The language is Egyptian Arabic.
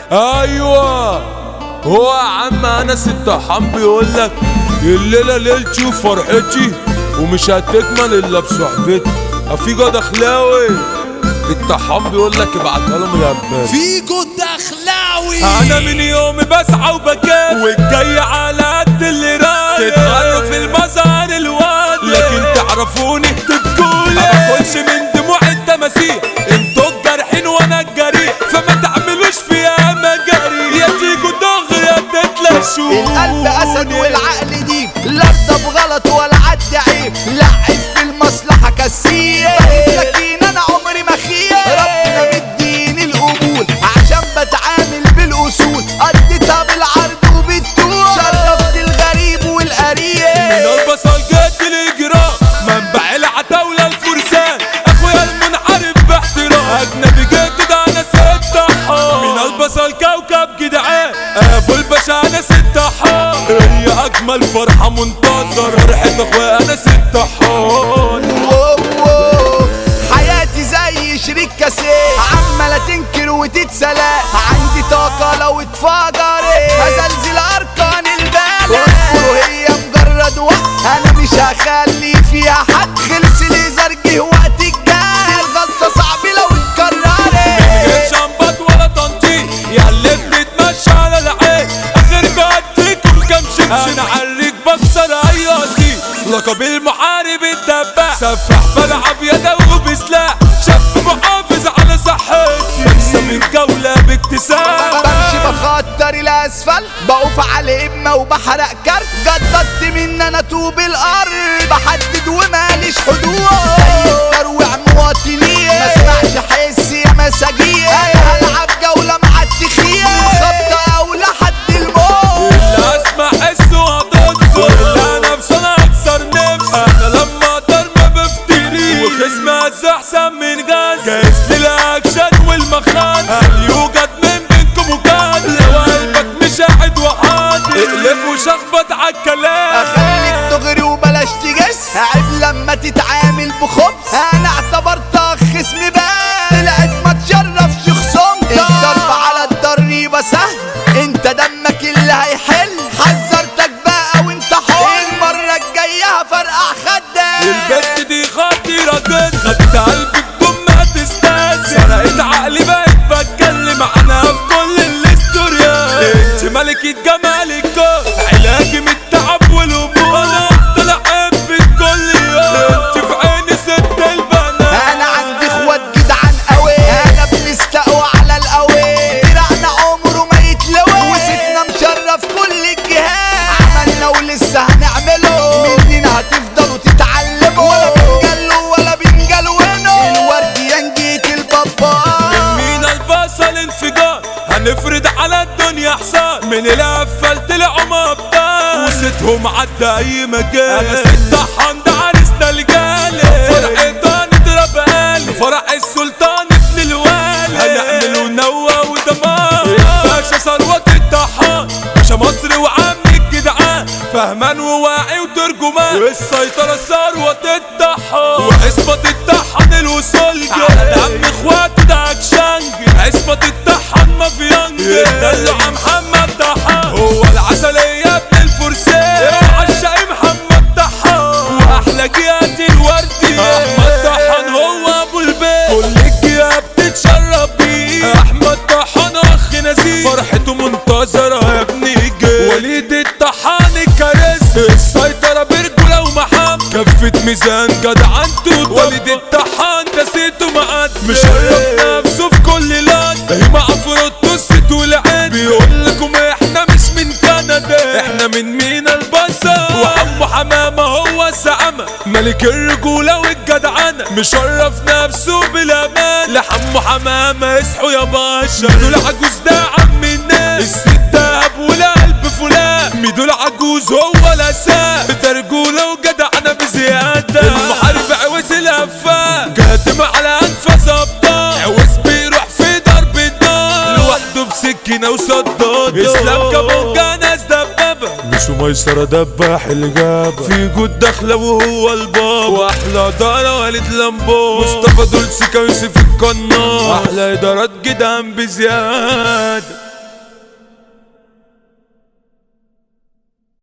ايوه هو يا عم انس الطحان بيقول لك الليله ليلتي وفرحتي ومش هتكمل الا بصحبتي افيجو دخلاوي الطحان بيقول لك ابعتها لهم يا عباس فيجو الدخلاوي انا من يومي بسعى وبكافح والجاي على قد اللي رايح تتغروا في المظهر الواد لكن تعرفوني تبكولي ما باكلش من دموع التماسيح انتوا الجارحين وانا الجريح فما تعملوش فيها مجاري يا تيجوا دغري يا تتلاشوا القلب اسد والعقل ديب لا ارضى بغلط ولا عدي عيب لعب في المصلحة كسير لكن انا عمري ما خير ربنا مديني القبول عشان بتعامل بالاصول قضيتها بالعرض وبالطول شرفت الغريب والقريب من البصل جد الاجرام منبع العتاولة الفرسان اخويا المنحرف باحترام اجنبي جد ده انا ست طحان من البصل كوكب جدعان ابو الباشا انا ست طحان هي اجمل فرحة منتصر فرحة اخويا انا ست طحان واو واو. حياتي زي شريك كاسيه عمالة تنكر وتتسلى عندي طاقة لو اتفجرت هزلزل أركان البلد وهي مجرد وقت أنا مش هخلي فيها حد خلص لي زرجي وقت الجاي الغلطة صعب لو اتكررت غير شمبات ولا تنطيط يا اللي بتتمشى على العين اخركوا هديكم كام شبشب انا عليك بكسر اي قصير لقب المحارب الدباح سفاح بلعب يدوي بسلاح شاب محافظ على صحتي بكسب الجولة باكتساب بمشي بخطر الاسفل بقف على ابمه وبحرق كرت جددت من انا طوب الارض بحدد وماليش حدود زي الترويع مواطنين ما اسمعش حس يا مساجين انا هلعب جوله مع التخيل خبطه او لحد الموت اللي اسمع حسه هتنصر اللي نفسه انا اكسر نفسي انا لما اقدر ما بفتريش وخصمي هز احسن من غاز جاهز للاكشن والمخان هل يوجد من بينكم وكان لو قلبك مش قاعد وحاضر اقلب وشخبط عالكلام خليك تغري وبلاش تجس عيب لما تتعامل بخبز انا اعتبرتك خصم بقى طلعت ما تشرفش خصومتك الضرب على الضريبة سهل انت دمك اللي هيحل حذرتك بقى وانت حر المرة الجاية هفرقع خدك البت دي خطيرة جدا خدت قلبي بجمة تستاذن سرقت عقلي بقيت بتكلم عنها في كل الاستوريات انت ملكة جمالك علاجي من التعب والهموم انا افضل احبك كل يوم انت في عيني ست البنات انا عندي اخوات جدعان قوي انا بنستقوى على القوي دراعنا عمره ما يتلوي وستنا مشرف كل الجهات عملنا ولسه هنعمله مننا هتفضلوا تتعلموا ولا بنجلوا ولا بنجلونوا الورد ينجيت البابا مين البصل انفجار هنفرد على الدنيا حصان من القفل طلعوا مبطال وستهم عدى اي مجال انا ست طحان ده عرسنا الجالي فرحتان اضرب قالي فرح السلطان ابن الوالي هنعمل ونوى ودمار باشا ثروة الطحان باشا مصر وعم الجدعان فهمان وواعي وترجمان والسيطرة ثروة الطحان وعصبة الطحان الوصول على دم اخواته ده اكشنج عصبة الطحان مافيانج دلع محمد طحان هو العسلية ابن الفرسان عشاق محمد طحان واحلى جهات الوردي احمد طحان هو ابو البيت كل الجهات بتتشرب بيه احمد طحان اخ نزيه فرحته منتظرة يا ابني جاي وليد الطحان الكاريزما السيطرة برجولة ومحام كفة ميزان جدعان توت وليد الطحان ده سيته مقد مشرف نفسه في كل لان هي مع فروتو الست والعين بيقول لكم احنا مش من كندا احنا من مينا البصر وعمو حمامة هو الزعمة ملك الرجولة والجدعنة مشرف نفسه بالامان لحمو حمامة اصحوا يا باشا دول عجوز ده عم الناس الست دهب والقلب فلان ميدو العجوز هو الاساس ده رجولة وجدعنة بزيادة المحارب عوز الهفان كاتم على انفاس ابطال عوز بيروح في ضرب النار لوحده بسكينة وصداد اسلام كابونجا ناس دبابة مش ميسرة دباح الجابة في جود داخلة وهو البابا واحلى دارة والد لامبو مصطفى دول سيكا يوسف القناص احلى ادارات جدعان بزيادة